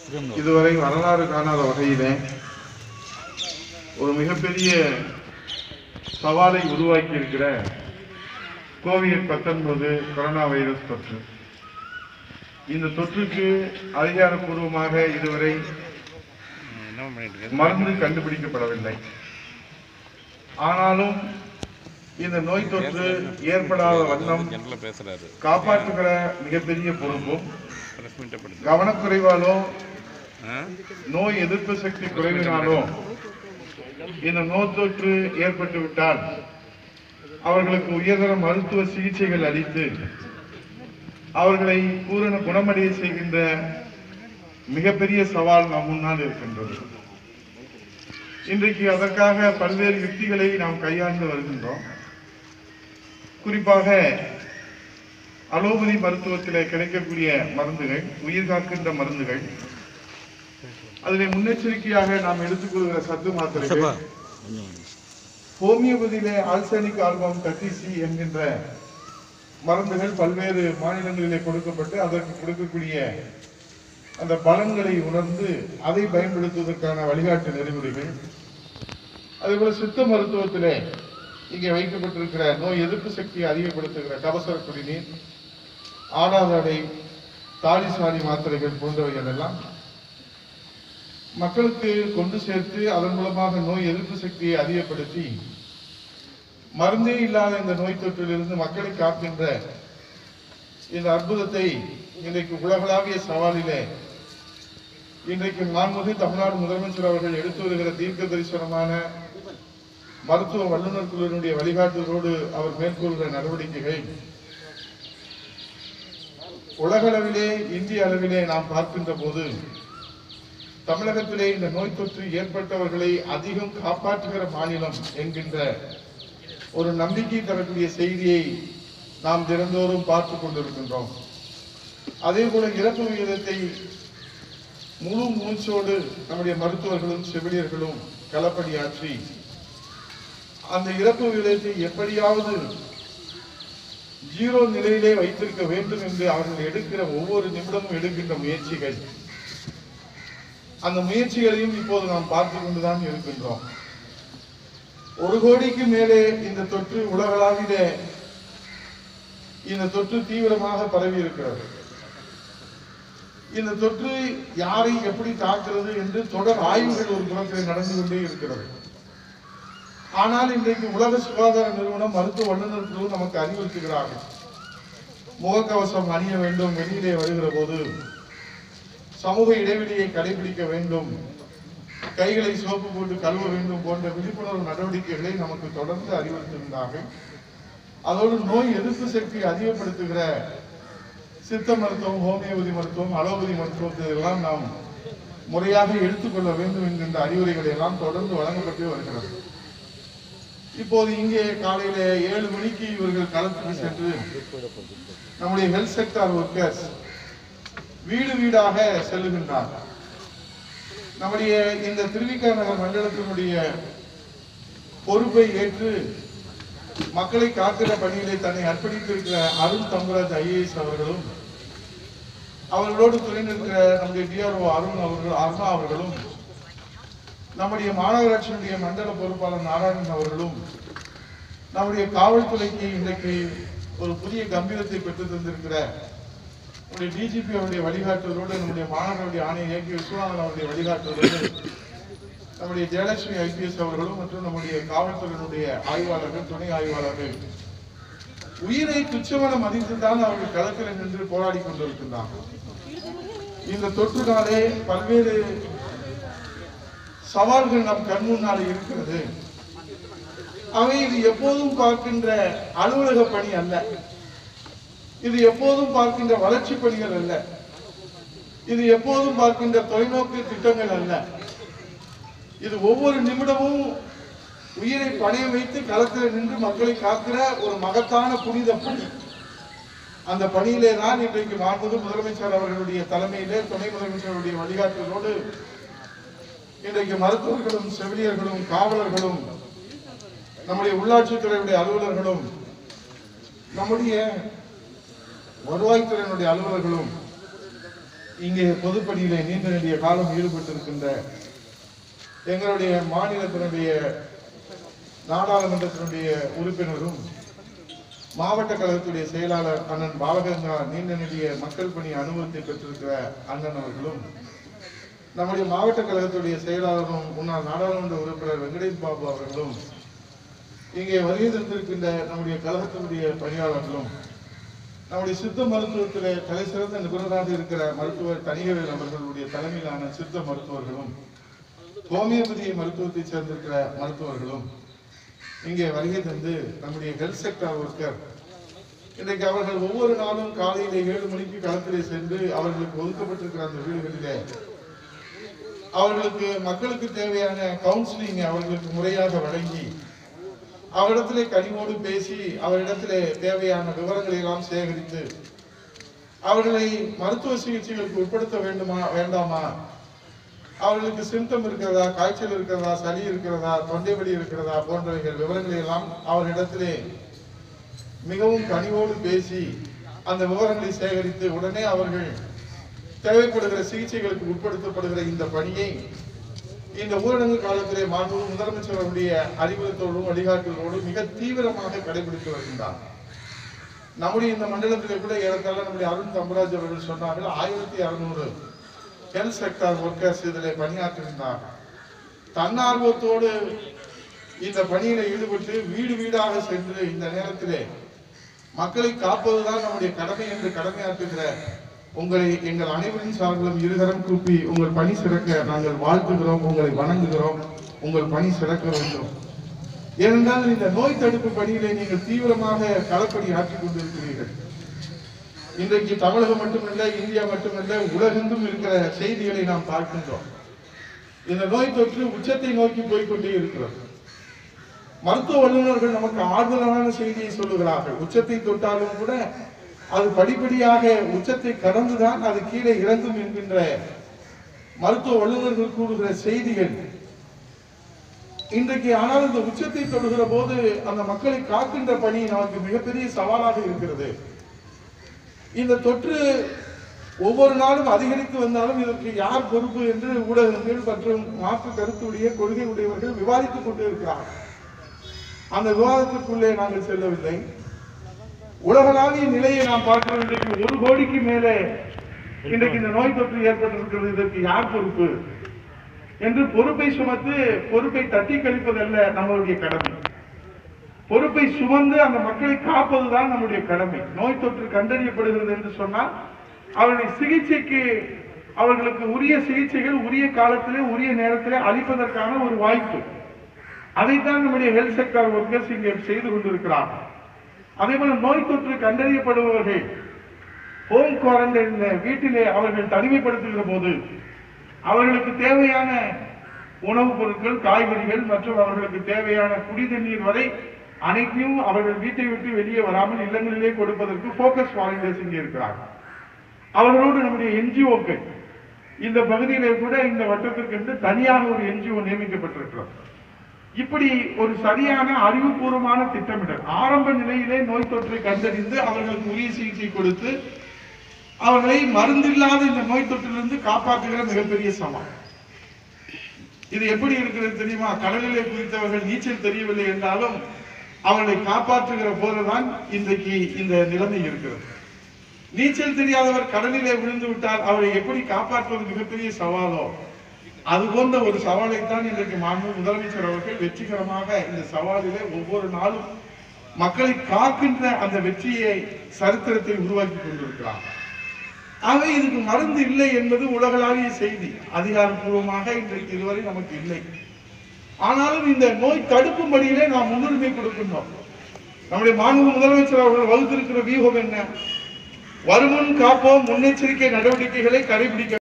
இதுவரை வரலாறு காணாத வகையிலே ஒரு மிகப்பெரிய சவாலை உருவாக்கி இருக்கிற கோவிட் பத்தொன்பது கொரோனா வைரஸ் தொற்று இந்த தொற்றுக்கு அதிகாரப்பூர்வமாக இதுவரை என்ன பண்ணிட்டு இருக்க மருந்து கண்டுபிடிக்கப்படவில்லை ஆனாலும் இந்த நோய் தொற்று ஏற்படாத வண்ணம் ஜெனரலா பேசுறாரு காப்பாற்றுகிற மிகப்பெரிய பொறுப்பும் பிரஸ் மீட்டை படுத்து கவனக்குறைவாலோ ஆ? நோய் எதிர்ப்பு சக்தி குறைவினாலோ இந்த நோய் தொற்று ஏற்பட்டு விட்டால் அவர்களுக்கு உயர்தர மருத்துவ சிகிச்சைகள் அளித்து அவர்களை பூரண குணமடைய செய்கின்ற மிகப்பெரிய சவால் நம் முன்னால் இருக்கின்றது இன்றைக்கு அதற்காக பல்வேறு யுக்திகளை நாம் கையாண்டு வருகின்றோம் குறிப்பாக அலோபதி மருத்துவத்திலே கிடைக்கக்கூடிய மருந்துகள் உயிர் காக்கின்ற மருந்துகள் அதிலே முன்னெச்சரிக்கையாக நாம் எடுத்துக்கொள்கிற சத்து மாத்திரைகள் ஹோமியோபதியிலே ஆல்சனிக் ஆல்பம் தட்டிசி என்கின்ற மருந்துகள் பல்வேறு மாநிலங்களிலே கொடுக்கப்பட்டு அதற்கு கொடுக்கக்கூடிய அந்த பலன்களை உணர்ந்து அதை பயன்படுத்துவதற்கான வழிகாட்டு நெறிமுறைகள் அதேபோல சித்த மருத்துவத்திலே இங்கே வைக்கப்பட்டிருக்கிற நோய் எதிர்ப்பு சக்தியை அதிகப்படுத்துகிற கபசர குடிநீர் ஆடாதடை தாலிசாரி மாத்திரைகள் போன்றவைகள் எல்லாம் மக்களுக்கு கொண்டு சேர்த்து அதன் மூலமாக நோய் எதிர்ப்பு சக்தியை அதிகப்படுத்தி மருந்தே இல்லாத இந்த நோய் தொற்றிலிருந்து மக்களை காக்கின்ற இந்த அற்புதத்தை இன்றைக்கு உலகளாவிய சவாலிலே இன்றைக்கு மாண்புமிகு தமிழ்நாடு முதலமைச்சர் அவர்கள் எடுத்து வருகிற தீர்க்க தரிசனமான மருத்துவ வல்லுநர் குழுவினுடைய வழிகாட்டுதலோடு அவர் மேற்கொள்கிற நடவடிக்கைகள் உலகளவிலே இந்திய அளவிலே நாம் பார்க்கின்ற போது தமிழகத்திலே இந்த நோய் தொற்று ஏற்பட்டவர்களை அதிகம் காப்பாற்றுகிற மாநிலம் என்கின்ற ஒரு நம்பிக்கை தரக்கூடிய செய்தியை நாம் தினந்தோறும் பார்த்து கொண்டிருக்கின்றோம் அதே போல இறப்பு விகிதத்தை முழு மூச்சோடு நம்முடைய மருத்துவர்களும் செவிலியர்களும் களப்பணியாற்றி அந்த இறப்பு விகிதத்தை எப்படியாவது ஜீரோ நிலையிலே வைத்திருக்க வேண்டும் என்று அவர்கள் எடுக்கிற ஒவ்வொரு நிமிடமும் எடுக்கின்ற முயற்சிகள் அந்த முயற்சிகளையும் இப்போது நாம் பார்த்து கொண்டுதான் இருக்கின்றோம் ஒரு கோடிக்கு மேலே இந்த தொற்று உலகளாவிலே இந்த தொற்று தீவிரமாக பரவி இருக்கிறது இந்த தொற்று யாரை எப்படி தாக்குறது என்று தொடர் ஆய்வுகள் ஒரு புறத்தில் நடந்து கொண்டே இருக்கிறது ஆனால் இன்றைக்கு உலக சுகாதார நிறுவனம் மருத்துவ வல்லுநர் குழு நமக்கு அறிவுறுத்துகிறார்கள் முகக்கவசம் அணிய வேண்டும் வெளியிலே வருகிற போது சமூக இடைவெளியை கடைபிடிக்க வேண்டும் கைகளை சோப்பு போட்டு கழுவ வேண்டும் போன்ற விழிப்புணர்வு நடவடிக்கைகளை நமக்கு தொடர்ந்து அறிவுறுத்துகின்றார்கள் அதோடு நோய் எதிர்ப்பு சக்தியை அதிகப்படுத்துகிற சித்த மருத்துவம் ஹோமியோபதி மருத்துவம் அலோபதி மருத்துவத்தை எல்லாம் நாம் முறையாக எடுத்துக்கொள்ள வேண்டும் என்கின்ற அறிவுரைகளை எல்லாம் தொடர்ந்து வழங்கப்பட்டு வருகிறது இப்போது இங்கே காலையில ஏழு மணிக்கு இவர்கள் களத்துக்கு சென்று நம்முடைய ஹெல்த் செக்டார் ஒர்க்கர்ஸ் வீடு வீடாக செல்லுகின்றார் நம்முடைய இந்த திருவிக்கா நகர் மண்டலத்தினுடைய பொறுப்பை ஏற்று மக்களை காக்கிற பணியிலே தன்னை அர்ப்பணித்திருக்கிற அருண் தம்பராஜ் ஐஏஎஸ் அவர்களும் அவர்களோடு துணை நிற்கிற நம்முடைய டிஆர்ஓ அருண் அவர்கள் அருணா அவர்களும் நம்முடைய மாநகராட்சியினுடைய மண்டல பொறுப்பாளர் நாராயணன் அவர்களும் நம்முடைய காவல்துறைக்கு இன்றைக்கு ஒரு புதிய கம்பீரத்தை பெற்று தந்திருக்கிற நம்முடைய டிஜிபி அவருடைய வழிகாட்டுதலோடு நம்முடைய மாநகருடைய ஆணைய ஏகே விஸ்வநாதன் அவருடைய வழிகாட்டுதலோடு நம்முடைய ஜெயலட்சுமி ஐபிஎஸ் அவர்களும் மற்றும் நம்முடைய காவல்துறையினுடைய ஆய்வாளர்கள் துணை ஆய்வாளர்கள் உயிரை துச்சமென மதித்துதான் அவர்கள் களத்தில் நின்று போராடி கொண்டிருக்கின்றார்கள் இந்த தொற்றுனாலே பல்வேறு சவால்கள் நம் கண் முன்னாலே இருக்கிறது அவை இது எப்போதும் பார்க்கின்ற அலுவலக பணி அல்ல இது எப்போதும் பார்க்கின்ற வளர்ச்சி பணிகள் அல்ல இது எப்போதும் பார்க்கின்ற தொலைநோக்கு திட்டங்கள் அல்ல இது ஒவ்வொரு நிமிடமும் உயிரை பணைய வைத்து களத்தில் நின்று மக்களை காக்கிற ஒரு மகத்தான புனித பணி அந்த பணியிலே தான் இன்றைக்கு மாண்புமிகு முதலமைச்சர் அவர்களுடைய தலைமையிலே துணை முதலமைச்சருடைய வழிகாட்டுதலோடு இன்றைக்கு மருத்துவர்களும் செவிலியர்களும் காவலர்களும் நம்முடைய உள்ளாட்சித்துறையுடைய அலுவலர்களும் நம்முடைய வருவாய்த்துறையினுடைய அலுவலர்களும் இங்கே பொதுப்பணியிலே நீண்ட நெடிய காலம் ஈடுபட்டிருக்கின்ற எங்களுடைய மாநிலத்தினுடைய நாடாளுமன்றத்தினுடைய உறுப்பினரும் மாவட்ட கழகத்துடைய செயலாளர் அண்ணன் பாலகங்கா நீண்ட நெடிய மக்கள் பணி அனுபவத்தை பெற்றிருக்கிற அண்ணன் அவர்களும் நம்முடைய மாவட்ட கழகத்துடைய செயலாளரும் முன்னாள் நாடாளுமன்ற உறுப்பினர் வெங்கடேஷ் பாபு அவர்களும் இங்கே வருகை தந்திருக்கின்ற நம்முடைய கழகத்தினுடைய பணியாளர்களும் நம்முடைய சித்த மருத்துவத்திலே தலை சிறந்த நிபுணராக இருக்கிற மருத்துவர் தனிகவேல் அவர்களுடைய தலைமையிலான சித்த மருத்துவர்களும் ஹோமியோபதி மருத்துவத்தை சேர்ந்திருக்கிற மருத்துவர்களும் இங்கே வருகை தந்து நம்முடைய ஹெல்த் செக்டர் ஒர்க்கர் இன்றைக்கு அவர்கள் ஒவ்வொரு நாளும் காலையிலே ஏழு மணிக்கு களத்திலே சென்று அவர்களுக்கு ஒதுக்கப்பட்டிருக்கிற அந்த வீடுகளிலே அவர்களுக்கு மக்களுக்கு தேவையான கவுன்சிலிங் அவர்களுக்கு முறையாக வழங்கி அவரிடத்திலே கனிவோடு பேசி அவரிடத்திலே தேவையான விவரங்களை எல்லாம் சேகரித்து அவர்களை மருத்துவ சிகிச்சைகளுக்கு உட்படுத்த வேண்டுமா வேண்டாமா அவர்களுக்கு சிம்டம் இருக்கிறதா காய்ச்சல் இருக்கிறதா சளி இருக்கிறதா தொண்டை வலி இருக்கிறதா போன்றவைகள் விவரங்களை எல்லாம் அவரிடத்திலே மிகவும் கனிவோடு பேசி அந்த விவரங்களை சேகரித்து உடனே அவர்கள் தேவைப்படுகிற சிகிச்சைகளுக்கு உட்படுத்தப்படுகிற இந்த பணியை இந்த ஊரடங்கு காலத்திலே மாண்பு முதலமைச்சர் அவருடைய அறிவுறுத்தலோடும் வழிகாட்டுதலோடும் மிக தீவிரமாக கடைபிடித்து வருகின்றார் நம்முடைய இந்த மண்டலத்திலே கூட ஏறத்தாழ நம்முடைய அருண் தம்பராஜ் அவர்கள் சொன்னார்கள் ஆயிரத்தி அறுநூறு ஹெல்த் செக்டார் ஒர்க்கர்ஸ் இதில் பணியாற்றுகின்றார் தன்னார்வத்தோடு இந்த பணியில ஈடுபட்டு வீடு வீடாக சென்று இந்த நேரத்திலே மக்களை காப்பதுதான் நம்முடைய கடமை என்று கடமையாற்றுகிற உங்களை எங்கள் அனைவரின் சார்பிலும் இருகரம் கூப்பி உங்கள் பணி சிறக்க நாங்கள் வாழ்த்துகிறோம் உங்களை வணங்குகிறோம் உங்கள் பணி சிறக்க வேண்டும் ஏனென்றால் இந்த நோய் தடுப்பு பணியிலே நீங்கள் தீவிரமாக களப்பணி ஆற்றிக் கொண்டிருக்கிறீர்கள் இன்றைக்கு தமிழகம் மட்டுமல்ல இந்தியா மட்டுமல்ல உலகெங்கும் இருக்கிற செய்திகளை நாம் பார்க்கின்றோம் இந்த நோய் தொற்று உச்சத்தை நோக்கி போய்க்கொண்டே இருக்கிறது மருத்துவ வல்லுநர்கள் நமக்கு ஆறுதலான செய்தியை சொல்லுகிறார்கள் உச்சத்தை தொட்டாலும் கூட அது படிப்படியாக உச்சத்தை கடந்துதான் அது கீழே இறங்கும் என்கின்ற மருத்துவ வல்லுநர்கள் கூறுகிற செய்திகள் இன்றைக்கு ஆனால் இந்த உச்சத்தை தொடுகிற போது அந்த மக்களை காக்கின்ற பணி நமக்கு மிகப்பெரிய சவாலாக இருக்கிறது இந்த தொற்று ஒவ்வொரு நாளும் அதிகரித்து வந்தாலும் இதற்கு யார் பொறுப்பு என்று ஊடகங்கள் மற்றும் மாற்று கருத்துடைய கொள்கை உடையவர்கள் விவாதித்துக் கொண்டு இருக்கிறார்கள் அந்த விவாதத்திற்குள்ளே நாங்கள் செல்லவில்லை உலகளாவிய நிலையை நாம் பார்க்கிறோம் இன்றைக்கு ஒரு கோடிக்கு மேலே இன்றைக்கு இந்த நோய் தொற்று ஏற்பட்டிருக்கிறது இதற்கு யார் பொறுப்பு என்று பொறுப்பை சுமத்து பொறுப்பை தட்டி கழிப்பதல்ல நம்மளுடைய கடமை பொறுப்பை சுமந்து அந்த மக்களை காப்பதுதான் நம்முடைய கடமை நோய் தொற்று கண்டறியப்படுகிறது என்று சொன்னால் அவருடைய சிகிச்சைக்கு அவர்களுக்கு உரிய சிகிச்சைகள் உரிய காலத்திலே உரிய நேரத்திலே அளிப்பதற்கான ஒரு வாய்ப்பு அதைத்தான் நம்முடைய ஹெல்த் செக்டர் ஒர்க்கர்ஸ் இங்கே செய்து கொண்டிருக்கிறார்கள் அதே போல நோய் தொற்று கண்டறியப்படுபவர்கள் ஹோம் குவாரண்டைன் வீட்டிலே அவர்கள் தனிமைப்படுத்துகிற போது அவர்களுக்கு தேவையான உணவுப் பொருட்கள் காய்கறிகள் மற்றும் அவர்களுக்கு தேவையான குடி தண்ணீர் வரை அனைத்தையும் அவர்கள் வீட்டை விட்டு வெளியே வராமல் இல்லங்களிலே கொடுப்பதற்கு போக்கஸ் வாலண்டியர்ஸ் இங்கே இருக்கிறார்கள் அவர்களோடு நம்முடைய என்ஜிஓக்கள் இந்த பகுதியிலே கூட இந்த வட்டத்திற்கென்று தனியாக ஒரு என்ஜிஓ நியமிக்கப்பட்டிருக்கிறது இப்படி ஒரு சரியான அறிவுபூர்வமான திட்டமிடல் ஆரம்ப நிலையிலே நோய் தொற்றை கண்டறிந்து அவர்களுக்கு உரிய சிகிச்சை கொடுத்து அவர்களை மருந்தில்லாத இந்த நோய் தொற்றிலிருந்து காப்பாற்றுகிற மிகப்பெரிய சவால் இது எப்படி இருக்கிறது தெரியுமா கடலிலே குறித்தவர்கள் நீச்சல் தெரியவில்லை என்றாலும் அவர்களை காப்பாற்றுகிற போதுதான் இன்றைக்கு இந்த நிலைமை இருக்கிறது நீச்சல் தெரியாதவர் கடலிலே விழுந்து விட்டால் அவரை எப்படி காப்பாற்றுவது மிகப்பெரிய சவாலோ அது போன்ற ஒரு சவாலைத்தான் இன்றைக்கு மாண்பு முதலமைச்சர் அவர்கள் வெற்றிகரமாக இந்த சவாலிலே ஒவ்வொரு நாளும் மக்களை காக்கின்ற அந்த வெற்றியை சரித்திரத்தில் உருவாக்கி கொண்டிருக்கிறார் ஆகவே இதுக்கு மருந்து இல்லை என்பது உலகளாவிய செய்தி அதிகாரப்பூர்வமாக இன்றைக்கு இதுவரை நமக்கு இல்லை ஆனாலும் இந்த நோய் தடுக்கும் பணியிலே நாம் முன்னுரிமை கொடுக்கின்றோம் நம்முடைய மாண்பு முதலமைச்சர் அவர்கள் வகுத்திருக்கிற வியூகம் என்ன வருமுன் காப்போம் முன்னெச்சரிக்கை நடவடிக்கைகளை கடைபிடிக்க